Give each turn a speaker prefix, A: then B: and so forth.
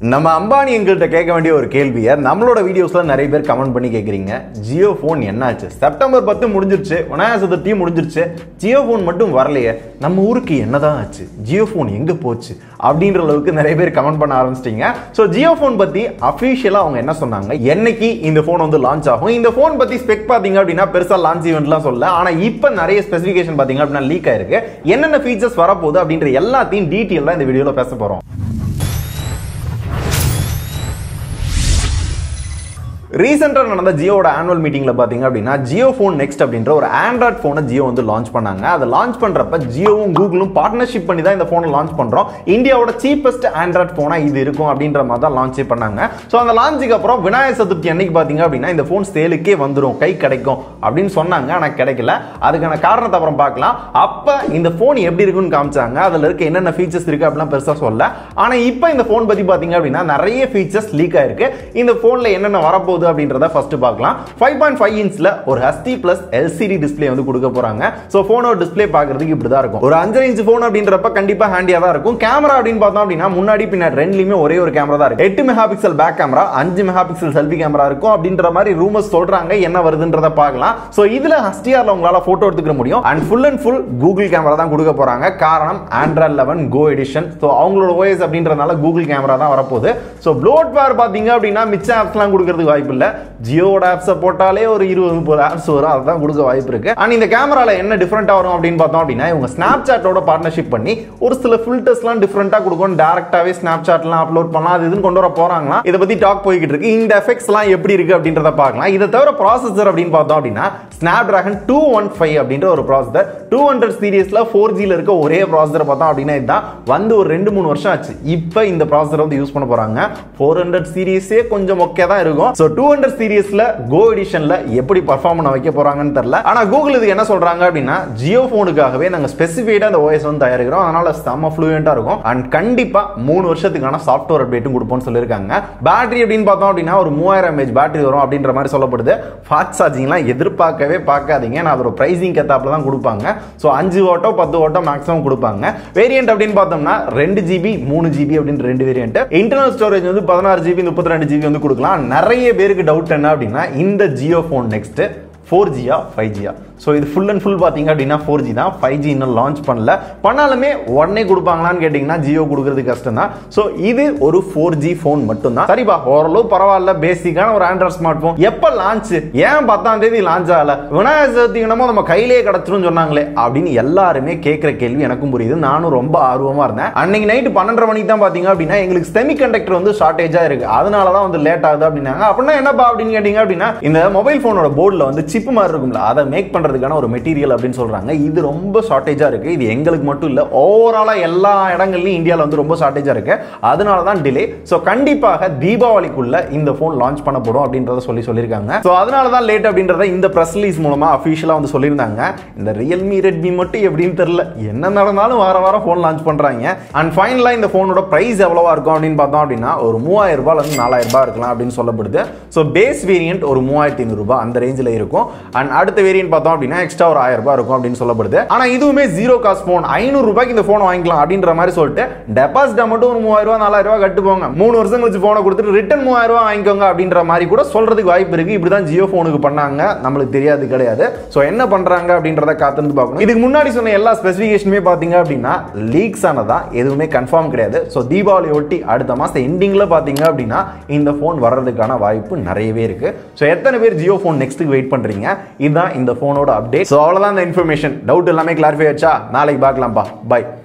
A: நம்ம அம்பானி எங்கள்கிட்ட கேட்க வேண்டிய ஒரு கேள்வியை நம்மளோட வீடியோஸ்ல நிறைய பேர் கமெண்ட் பண்ணி கேட்குறீங்க ஜியோ ஃபோன் என்னாச்சு செப்டம்பர் பத்து முடிஞ்சிருச்சு விநாயகர் சதுர்த்தியும் முடிஞ்சிருச்சு ஜியோ ஃபோன் மட்டும் வரலையே நம்ம ஊருக்கு என்னதான் ஆச்சு ஜியோ ஃபோன் எங்க போச்சு அப்படின்ற அளவுக்கு நிறைய பேர் கமெண்ட் பண்ண ஆரம்பிச்சிட்டீங்க ஸோ ஜியோ ஃபோன் பத்தி அஃபிஷியலாக அவங்க என்ன சொன்னாங்க என்னைக்கு இந்த ஃபோன் வந்து லான்ச் ஆகும் இந்த ஃபோன் பத்தி ஸ்பெக் பாத்தீங்க அப்படின்னா பெருசா லான்ச் ஈவெண்ட்லாம் சொல்ல ஆனா இப்போ நிறைய ஸ்பெசிஃபிகேஷன் பாத்தீங்க அப்படின்னா லீக் ஆயிருக்கு என்னென்ன ஃபீச்சர்ஸ் வரப்போகுது அப்படின்ற எல்லாத்தையும் டீட்டெயிலாக இந்த வீடியோல பேச போறோம் ரீசெண்டாக நடந்த ஜியோட ஆனுவல் மீட்டிங்கில் பார்த்தீங்க அப்படின்னா ஜியோ ஃபோன் நெக்ஸ்ட் அப்படின்ற ஒரு ஆண்ட்ராய்ட் ஃபோனை ஜியோ வந்து லான்ச் பண்ணாங்க அதை லான்ச் பண்ணுறப்ப ஜியோவும் கூகுளும் பார்ட்னர்ஷிப் பண்ணி தான் இந்த ஃபோனை லான்ச் பண்ணுறோம் இந்தியாவோட சீப்பஸ்ட் ஆண்ட்ராய்ட் ஃபோனாக இது இருக்கும் அப்படின்ற மாதிரி தான் லான்ச்சே பண்ணாங்க ஸோ அந்த லான்ச்சுக்கு அப்புறம் விநாயகர் சதுர்த்தி அன்னைக்கு பார்த்தீங்க அப்படின்னா இந்த ஃபோன் சேலுக்கே வந்துடும் கை கிடைக்கும் அப்படின்னு சொன்னாங்க ஆனால் கிடைக்கல அதுக்கான காரணத்தை அப்புறம் பார்க்கலாம் அப்போ இந்த ஃபோன் எப்படி இருக்குன்னு காமிச்சாங்க அதில் இருக்க என்னென்ன ஃபீச்சர்ஸ் இருக்குது அப்படிலாம் பெருசாக சொல்ல ஆனால் இப்போ இந்த ஃபோன் பற்றி பார்த்தீங்க அப்படின்னா நிறைய ஃபீச்சர்ஸ் லீக் ஆயிருக்கு இந்த ஃபோனில் என்னென்ன வரப்போகுது அப்படின்றத ஃபர்ஸ்ட் பார்க்கலாம் ஃபைவ் பாயிண்ட் ஃபைவ் இன்ச்ல ஒரு ஹஸ்டி பிளஸ் எல்சிடி டிஸ்பிளே வந்து கொடுக்க போறாங்க ஸோ ஃபோனோட டிஸ்பிளே பார்க்கறதுக்கு இப்படி தான் இருக்கும் ஒரு அஞ்சரை இன்ச் ஃபோன் அப்படின்றப்ப கண்டிப்பா ஹேண்டியா தான் இருக்கும் கேமரா அப்படின்னு பார்த்தோம் அப்படின்னா முன்னாடி பின்னாடி ரெண்டுலயுமே ஒரே ஒரு கேமரா தான் இருக்கு எட்டு மெகா பிக்சல் பேக் கேமரா அஞ்சு மெகா பிக்சல் செல்ஃபி கேமரா இருக்கும் அப்படின்ற மாதிரி ரூமர்ஸ் சொல்றாங்க என்ன வருதுன்றத பார்க்கலாம் ஸோ இதுல ஹஸ்டிஆர்ல உங்களால போட்டோ எடுத்துக்க முடியும் and full and full Google camera தான் கொடுக்க போறாங்க காரணம் Android eleven Go edition so அவங்களோட ஓஎஸ் அப்படின்றதுனால கூகுள் கேமரா தான் வரப்போகுது ஸோ ப்ளோட் பேர் பார்த்தீங்க அப்படின்னா மிச்ச ஆப்ஸ்லாம் கொடுக்கறதுக்கு வாய்ப்பு இல்லை ஜியோட ஆப்ஸை போட்டாலே ஒரு இருபது முப்பது ஆப்ஸ் வரும் அதுதான் கொடுக்க வாய்ப்பு இருக்கு அண்ட் இந்த கேமரால என்ன டிஃப்ரெண்டா வரும் அப்படின்னு பார்த்தோம் அப்படின்னா இவங்க ஸ்னாப் சாட்டோட பார்ட்னர்ஷிப் பண்ணி ஒரு சில ஃபில்டர்ஸ்லாம் டிஃப்ரெண்டா கொடுக்கும் டேரக்டாவே ஸ்னாப் சாட்லாம் அப்லோட் பண்ணலாம் அது இதுன்னு கொண்டு வர போறாங்களா இதை பத்தி டாக் போய்கிட்டு இருக்கு இந்த எஃபெக்ட்ஸ்லாம் எப்படி இருக்கு அப்படின்றத பார்க்கலாம் இதை தவிர ப்ராசஸர் அப்படின்னு பார்த்தோம் அப்படின்னா Snapdragon two one five அப்படின்ற ஒரு ப்ராசஸர் டூ ஹண்ட்ரட் சீரியஸ்ல ஃபோர் ஜியில் இருக்க ஒரே ப்ராசஸர் பார்த்தோம் அப்படின்னா இதுதான் வந்து ஒரு ரெண்டு மூணு வருஷம் ஆச்சு இப்போ இந்த ப்ராசஸர் வந்து யூஸ் பண்ண போறாங்க ஃபோர் ஹண்ட்ரட் சீரியஸே கொஞ்சம் மொக்கே தான் இருக்கும் ஸோ டூ ஹண்ட்ரட் சீரியஸ்ல கோ எடிஷன்ல எப்படி பர்ஃபார்ம் பண்ண வைக்க போறாங்கன்னு தெரியல ஆனா கூகுள் இதுக்கு என்ன சொல்றாங்க அப்படின்னா ஜியோ போனுக்காகவே நாங்க ஸ்பெசிஃபைடா அந்த ஓஎஸ் வந்து தயாரிக்கிறோம் அதனால செம்ம ஃப்ளூயண்டா இருக்கும் அண்ட் கண்டிப்பா மூணு வருஷத்துக்கான சாஃப்ட்வேர் அப்டேட்டும் கொடுப்போம்னு சொல்லியிருக்காங்க பேட்டரி அப்படின்னு பார்த்தோம் அப்படின்னா ஒரு மூவாயிரம் எம்ஏஹெச் பேட்டரி வரும் அப்படின்ற மாதிரி சொல்லப்படுது ஃபாஸ்ட் சார்ஜிங்லாம் எதிர்பார்க்கவே பார்க்காதீங்க நான் அதோட பிரைசிங் கேத்தாப்ல தான் கொடுப்பாங்க ஸோ அஞ்சு ஓட்டோ பத்து ஓட்டோ மேக்ஸிமம் கொடுப்பாங்க வேரியன்ட் அப்படின்னு பார்த்தோம்னா ரெண்டு ஜிபி மூணு ஜிபி அப்படின்ற ரெண்டு வேரியன்ட் இன்டர்னல் ஸ்டோரேஜ் வந்து பதினாறு ஜிபி முப்பத்தி ரெண்டு ஜிபி வந்து கொடுக்கலாம் நிறைய பேருக்கு டவுட் என்ன அப்படின்னா இந்த Jio phone next four G five G so இது ஃபுல் அண்ட் ஃபுல் பார்த்தீங்க அப்படின்னா ஃபோர் ஜி தான் ஃபைவ் ஜி இன்னும் லான்ச் பண்ணல பண்ணாலுமே உடனே கொடுப்பாங்களான்னு கேட்டிங்கன்னா ஜியோ கொடுக்கறது கஷ்டம் தான் ஸோ இது ஒரு ஃபோர் ஜி ஃபோன் மட்டும்தான் சரிப்பா ஓரளவு பரவாயில்ல பேசிக்கான ஒரு ஆண்ட்ராய்ட் ஸ்மார்ட் ஃபோன் எப்போ லான்ச் ஏன் பத்தாம் தேதி லான்ச் ஆகல விநாயகர் சதுர்த்தி என்னமோ நம்ம கையிலேயே கிடச்சிரும் சொன்னாங்களே அப்படின்னு எல்லாருமே கேட்குற கேள்வி எனக்கும் புரியுது நானும் ரொம்ப ஆர்வமாக இருந்தேன் அன்னைக்கு நைட்டு பன்னெண்டரை மணிக்கு தான் பார்த்தீங்க அப்படின்னா எங்களுக்கு செமி கண்டக்டர் வந்து ஷார்ட்டேஜாக இருக்கு அதனால தான் வந்து லேட் ஆகுது அப்படின்னாங்க அப்படின்னா என்னப்பா அப்படின்னு கேட்டிங்க அப்படின்னா இந்த மொபைல் ஃபோனோட போர்டில் வந்து சிப்பு மாதிரி இருக்கும்ல அதை மேக் பண்ணுறதுக்கான ஒரு மெட்டீரியல் அப்படின்னு சொல்கிறாங்க இது ரொம்ப ஷார்ட்டேஜாக இருக்குது இது எங்களுக்கு மட்டும் இல்லை ஓவராலாக எல்லா இடங்கள்லையும் இந்தியாவில் வந்து ரொம்ப ஷார்ட்டேஜாக இருக்குது அதனால தான் டிலே ஸோ கண்டிப்பாக தீபாவளிக்குள்ள இந்த ஃபோன் லான்ச் பண்ணப்படும் அப்படின்றத சொல்லி சொல்லியிருக்காங்க ஸோ அதனால தான் லேட் அப்படின்றத இந்த ப்ரெஸ் ரிலீஸ் மூலமாக அஃபிஷியலாக வந்து சொல்லியிருந்தாங்க இந்த ரியல்மி ரெட்மி மட்டும் எப்படின்னு தெரியல என்ன நடந்தாலும் வார வாரம் ஃபோன் லான்ச் பண்ணுறாங்க அண்ட் ஃபைனலாக இந்த ஃபோனோட ப்ரைஸ் எவ்வளவா இருக்கும் அப்படின்னு பார்த்தோம் அப்படின்னா ஒரு மூவாயிரம் ரூபாயிலிருந்து நாலாயிரம் ரூபாய் இருக்கலாம் அப்படின்னு சொல்லப்படுது ஸோ பேஸ் வேரியன்ட் ஒரு மூவாயிரத்தி ஐநூறுரூபா அந்த ரேஞ்சில் இருக்கும் அண்ட் அடுத்த வேரியன்ட் பார்த்தோம் அப்படின்னா எக்ஸ்ட்ரா ஒரு ஆயிரம் ரூபாய் இருக்கும் அப்படின்னு சொல்லப்படுது ஆனா இதுவுமே ஜீரோ காஸ்ட் ஃபோன் ஐநூறு ரூபாய்க்கு இந்த ஃபோன் வாங்கிக்கலாம் அப்படின்ற மாதிரி சொல்லிட்டு டெபாசிட் மட்டும் ஒரு மூவாயிரம் ரூபாய் நாலாயிரம் ரூபாய் கட்டு போங்க மூணு வருஷம் கழிச்சு ஃபோனை கொடுத்துட்டு ரிட்டன் மூவாயிரம் ரூபாய் வாங்கிக்கோங்க அப்படின்ற மாதிரி கூட சொல்றதுக்கு வாய்ப்பு இருக்கு இப்படிதான் ஜியோ ஃபோனுக்கு பண்ணாங்க நம்மளுக்கு தெரியாது கிடையாது ஸோ என்ன பண்றாங்க அப்படின்றத காத்திருந்து பார்க்கணும் இதுக்கு முன்னாடி சொன்ன எல்லா ஸ்பெசிஃபிகேஷனுமே பார்த்தீங்க அப்படின்னா லீக்ஸ் ஆனதா எதுவுமே கன்ஃபார்ம் கிடையாது ஸோ தீபாவளி ஒட்டி அடுத்த மாதம் எண்டிங்கில் பார்த்தீங்க அப்படின்னா இந்த ஃபோன் வர்றதுக்கான வாய்ப்பு நிறையவே இருக்கு ஸோ எத்தனை பேர் ஜியோ ஃபோன் நெக்ஸ்ட்டுக்கு வெயிட் பண்றீங்க இதுதான் இந்த ஃபோனோட அப்டேட் ஸோ அவ்வளோதான் இந்த இன்ஃபர்மேஷன் டவுட் எல்லாமே கிளாரிஃபை ஆச்சா நாளைக்கு பார்க்கலாம்ப்பா பை